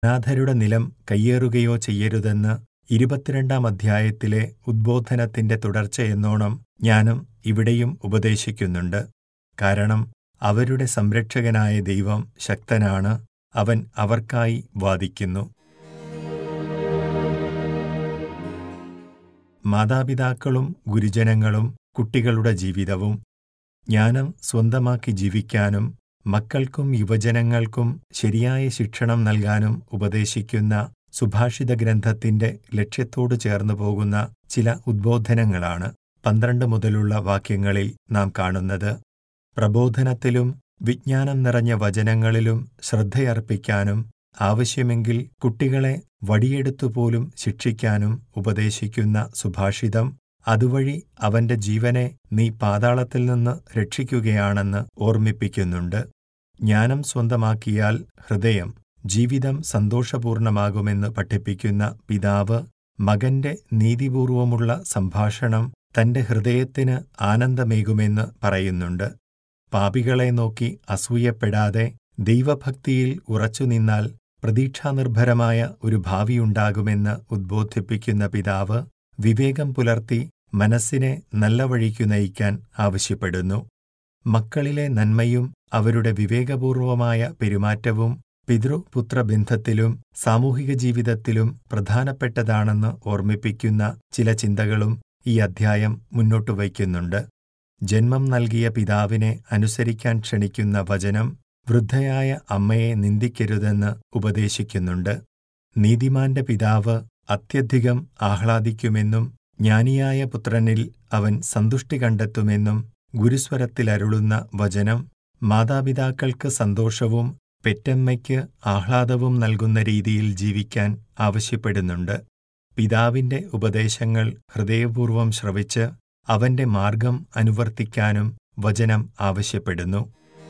അനാഥരുടെ നിലം കയ്യേറുകയോ ചെയ്യരുതെന്ന് ഇരുപത്തിരണ്ടാം അധ്യായത്തിലെ ഉദ്ബോധനത്തിന്റെ തുടർച്ചയെന്നോണം ഞാനും ഇവിടെയും ഉപദേശിക്കുന്നുണ്ട് കാരണം അവരുടെ സംരക്ഷകനായ ദൈവം ശക്തനാണ് അവൻ അവർക്കായി വാദിക്കുന്നു മാതാപിതാക്കളും ഗുരുജനങ്ങളും കുട്ടികളുടെ ജീവിതവും ജ്ഞാനം സ്വന്തമാക്കി ജീവിക്കാനും മക്കൾക്കും യുവജനങ്ങൾക്കും ശരിയായ ശിക്ഷണം നൽകാനും ഉപദേശിക്കുന്ന സുഭാഷിത ഗ്രന്ഥത്തിന്റെ ലക്ഷ്യത്തോട് ചേർന്നു പോകുന്ന ചില ഉദ്ബോധനങ്ങളാണ് പന്ത്രണ്ട് മുതലുള്ള വാക്യങ്ങളിൽ നാം കാണുന്നത് പ്രബോധനത്തിലും വിജ്ഞാനം നിറഞ്ഞ വചനങ്ങളിലും ശ്രദ്ധയർപ്പിക്കാനും ആവശ്യമെങ്കിൽ കുട്ടികളെ വടിയെടുത്തുപോലും ശിക്ഷിക്കാനും ഉപദേശിക്കുന്ന സുഭാഷിതം അതുവഴി അവന്റെ ജീവനെ നീ പാതാളത്തിൽ നിന്ന് രക്ഷിക്കുകയാണെന്ന് ഓർമ്മിപ്പിക്കുന്നുണ്ട് ജ്ഞാനം സ്വന്തമാക്കിയാൽ ഹൃദയം ജീവിതം സന്തോഷപൂർണമാകുമെന്ന് പഠിപ്പിക്കുന്ന പിതാവ് മകന്റെ നീതിപൂർവമുള്ള സംഭാഷണം തന്റെ ഹൃദയത്തിന് ആനന്ദമേകുമെന്ന് പറയുന്നുണ്ട് പാപികളെ നോക്കി അസൂയപ്പെടാതെ ദൈവഭക്തിയിൽ ഉറച്ചുനിന്നാൽ പ്രതീക്ഷാനിർഭരമായ ഒരു ഭാവിയുണ്ടാകുമെന്ന് ഉദ്ബോധിപ്പിക്കുന്ന പിതാവ് വിവേകം പുലർത്തി മനസ്സിനെ നല്ല വഴിക്കു നയിക്കാൻ ആവശ്യപ്പെടുന്നു മക്കളിലെ നന്മയും അവരുടെ വിവേകപൂർവമായ പെരുമാറ്റവും പിതൃപുത്ര ബന്ധത്തിലും സാമൂഹിക ജീവിതത്തിലും പ്രധാനപ്പെട്ടതാണെന്ന് ഓർമ്മിപ്പിക്കുന്ന ചില ചിന്തകളും ഈ അധ്യായം മുന്നോട്ടു വയ്ക്കുന്നുണ്ട് ജന്മം നൽകിയ പിതാവിനെ അനുസരിക്കാൻ ക്ഷണിക്കുന്ന വചനം വൃദ്ധയായ അമ്മയെ നിന്ദിക്കരുതെന്ന് ഉപദേശിക്കുന്നുണ്ട് നീതിമാന്റെ പിതാവ് അത്യധികം ആഹ്ലാദിക്കുമെന്നും ജ്ഞാനിയായ പുത്രനിൽ അവൻ സന്തുഷ്ടി കണ്ടെത്തുമെന്നും ഗുരുസ്വരത്തിലരുളുന്ന വചനം മാതാപിതാക്കൾക്ക് സന്തോഷവും പെറ്റമ്മയ്ക്ക് ആഹ്ലാദവും നൽകുന്ന രീതിയിൽ ജീവിക്കാൻ ആവശ്യപ്പെടുന്നുണ്ട് പിതാവിന്റെ ഉപദേശങ്ങൾ ഹൃദയപൂർവം ശ്രവിച്ച് അവന്റെ മാർഗം അനുവർത്തിക്കാനും വചനം ആവശ്യപ്പെടുന്നു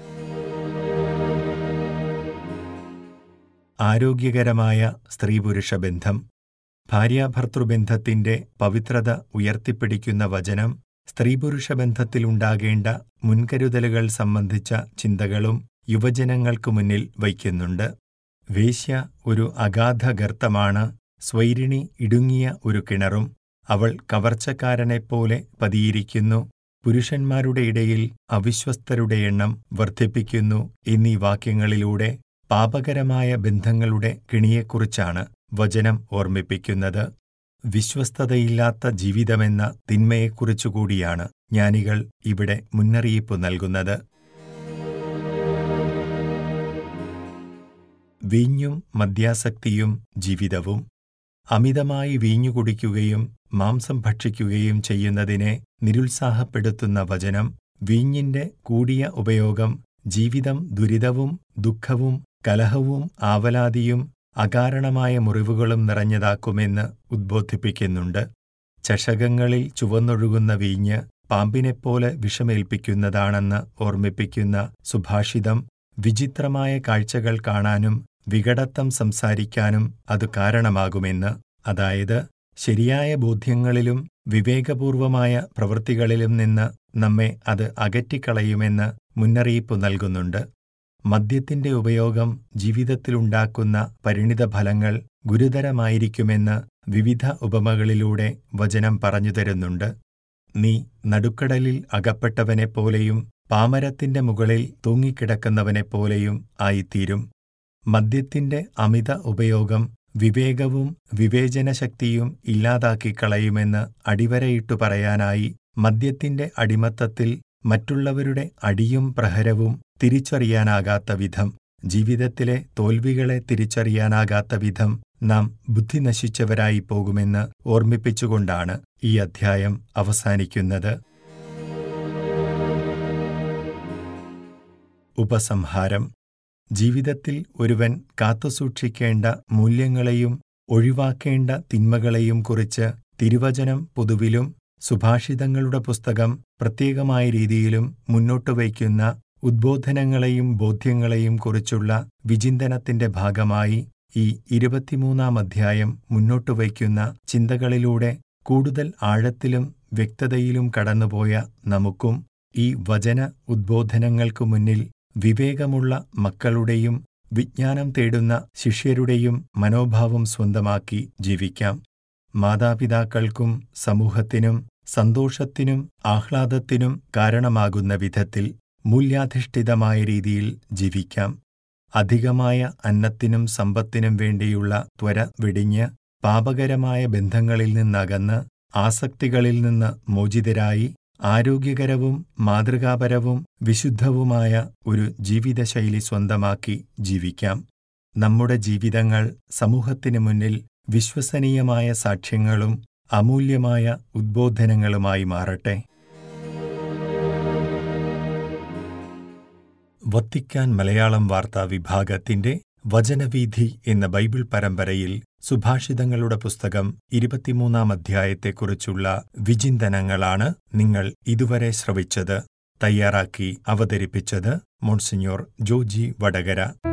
ആരോഗ്യകരമായ സ്ത്രീപുരുഷ ബന്ധം ഭാര്യാഭർത്തൃബന്ധത്തിന്റെ പവിത്രത ഉയർത്തിപ്പിടിക്കുന്ന വചനം സ്ത്രീപുരുഷ ബന്ധത്തിലുണ്ടാകേണ്ട മുൻകരുതലുകൾ സംബന്ധിച്ച ചിന്തകളും യുവജനങ്ങൾക്കു മുന്നിൽ വയ്ക്കുന്നുണ്ട് വേശ്യ ഒരു അഗാധ ഗർത്തമാണ് സ്വൈരിണി ഇടുങ്ങിയ ഒരു കിണറും അവൾ കവർച്ചക്കാരനെപ്പോലെ പതിയിരിക്കുന്നു പുരുഷന്മാരുടെ ഇടയിൽ അവിശ്വസ്തരുടെ എണ്ണം വർദ്ധിപ്പിക്കുന്നു എന്നീ വാക്യങ്ങളിലൂടെ പാപകരമായ ബന്ധങ്ങളുടെ കിണിയെക്കുറിച്ചാണ് വചനം ഓർമ്മിപ്പിക്കുന്നത് വിശ്വസ്തതയില്ലാത്ത ജീവിതമെന്ന തിന്മയെക്കുറിച്ചുകൂടിയാണ് ജ്ഞാനികൾ ഇവിടെ മുന്നറിയിപ്പ് നൽകുന്നത് വീഞ്ഞും മദ്യാസക്തിയും ജീവിതവും അമിതമായി വീഞ്ഞു കുടിക്കുകയും മാംസം ഭക്ഷിക്കുകയും ചെയ്യുന്നതിനെ നിരുത്സാഹപ്പെടുത്തുന്ന വചനം വീഞ്ഞിന്റെ കൂടിയ ഉപയോഗം ജീവിതം ദുരിതവും ദുഃഖവും കലഹവും ആവലാതിയും അകാരണമായ മുറിവുകളും നിറഞ്ഞതാക്കുമെന്ന് ഉദ്ബോധിപ്പിക്കുന്നുണ്ട് ചഷകങ്ങളിൽ ചുവന്നൊഴുകുന്ന വീഞ്ഞ് പാമ്പിനെപ്പോലെ വിഷമേൽപ്പിക്കുന്നതാണെന്ന് ഓർമ്മിപ്പിക്കുന്ന സുഭാഷിതം വിചിത്രമായ കാഴ്ചകൾ കാണാനും വികടത്തം സംസാരിക്കാനും അത് കാരണമാകുമെന്ന് അതായത് ശരിയായ ബോധ്യങ്ങളിലും വിവേകപൂർവമായ പ്രവൃത്തികളിലും നിന്ന് നമ്മെ അത് അകറ്റിക്കളയുമെന്ന് മുന്നറിയിപ്പ് നൽകുന്നുണ്ട് മദ്യത്തിന്റെ ഉപയോഗം ജീവിതത്തിലുണ്ടാക്കുന്ന പരിണിതഫലങ്ങൾ ഗുരുതരമായിരിക്കുമെന്ന് വിവിധ ഉപമകളിലൂടെ വചനം പറഞ്ഞുതരുന്നുണ്ട് നീ നടുക്കടലിൽ അകപ്പെട്ടവനെപ്പോലെയും പാമരത്തിന്റെ മുകളിൽ തൂങ്ങിക്കിടക്കുന്നവനെപ്പോലെയും ആയിത്തീരും മദ്യത്തിന്റെ അമിത ഉപയോഗം വിവേകവും വിവേചനശക്തിയും ഇല്ലാതാക്കിക്കളയുമെന്ന് അടിവരയിട്ടു പറയാനായി മദ്യത്തിന്റെ അടിമത്തത്തിൽ മറ്റുള്ളവരുടെ അടിയും പ്രഹരവും തിരിച്ചറിയാനാകാത്ത വിധം ജീവിതത്തിലെ തോൽവികളെ തിരിച്ചറിയാനാകാത്ത വിധം നാം ബുദ്ധി നശിച്ചവരായി പോകുമെന്ന് ഓർമ്മിപ്പിച്ചുകൊണ്ടാണ് ഈ അധ്യായം അവസാനിക്കുന്നത് ഉപസംഹാരം ജീവിതത്തിൽ ഒരുവൻ കാത്തുസൂക്ഷിക്കേണ്ട മൂല്യങ്ങളെയും ഒഴിവാക്കേണ്ട തിന്മകളെയും കുറിച്ച് തിരുവചനം പൊതുവിലും സുഭാഷിതങ്ങളുടെ പുസ്തകം പ്രത്യേകമായ രീതിയിലും മുന്നോട്ടു വയ്ക്കുന്ന ഉദ്ബോധനങ്ങളെയും ബോധ്യങ്ങളെയും കുറിച്ചുള്ള വിചിന്തനത്തിന്റെ ഭാഗമായി ഈ ഇരുപത്തിമൂന്നാം അധ്യായം മുന്നോട്ടു വയ്ക്കുന്ന ചിന്തകളിലൂടെ കൂടുതൽ ആഴത്തിലും വ്യക്തതയിലും കടന്നുപോയ നമുക്കും ഈ വചന ഉദ്ബോധനങ്ങൾക്കു മുന്നിൽ വിവേകമുള്ള മക്കളുടെയും വിജ്ഞാനം തേടുന്ന ശിഷ്യരുടെയും മനോഭാവം സ്വന്തമാക്കി ജീവിക്കാം മാതാപിതാക്കൾക്കും സമൂഹത്തിനും സന്തോഷത്തിനും ആഹ്ലാദത്തിനും കാരണമാകുന്ന വിധത്തിൽ മൂല്യാധിഷ്ഠിതമായ രീതിയിൽ ജീവിക്കാം അധികമായ അന്നത്തിനും സമ്പത്തിനും വേണ്ടിയുള്ള ത്വര വെടിഞ്ഞ് പാപകരമായ ബന്ധങ്ങളിൽ നിന്നകന്ന് ആസക്തികളിൽ നിന്ന് മോചിതരായി ആരോഗ്യകരവും മാതൃകാപരവും വിശുദ്ധവുമായ ഒരു ജീവിതശൈലി സ്വന്തമാക്കി ജീവിക്കാം നമ്മുടെ ജീവിതങ്ങൾ സമൂഹത്തിനു മുന്നിൽ വിശ്വസനീയമായ സാക്ഷ്യങ്ങളും അമൂല്യമായ ഉദ്ബോധനങ്ങളുമായി മാറട്ടെ വത്തിക്കാൻ മലയാളം വാർത്താ വിഭാഗത്തിന്റെ വചനവീഥി എന്ന ബൈബിൾ പരമ്പരയിൽ സുഭാഷിതങ്ങളുടെ പുസ്തകം ഇരുപത്തിമൂന്നാം അധ്യായത്തെക്കുറിച്ചുള്ള വിചിന്തനങ്ങളാണ് നിങ്ങൾ ഇതുവരെ ശ്രവിച്ചത് തയ്യാറാക്കി അവതരിപ്പിച്ചത് മോൺസിഞ്ഞോർ ജോജി വടകര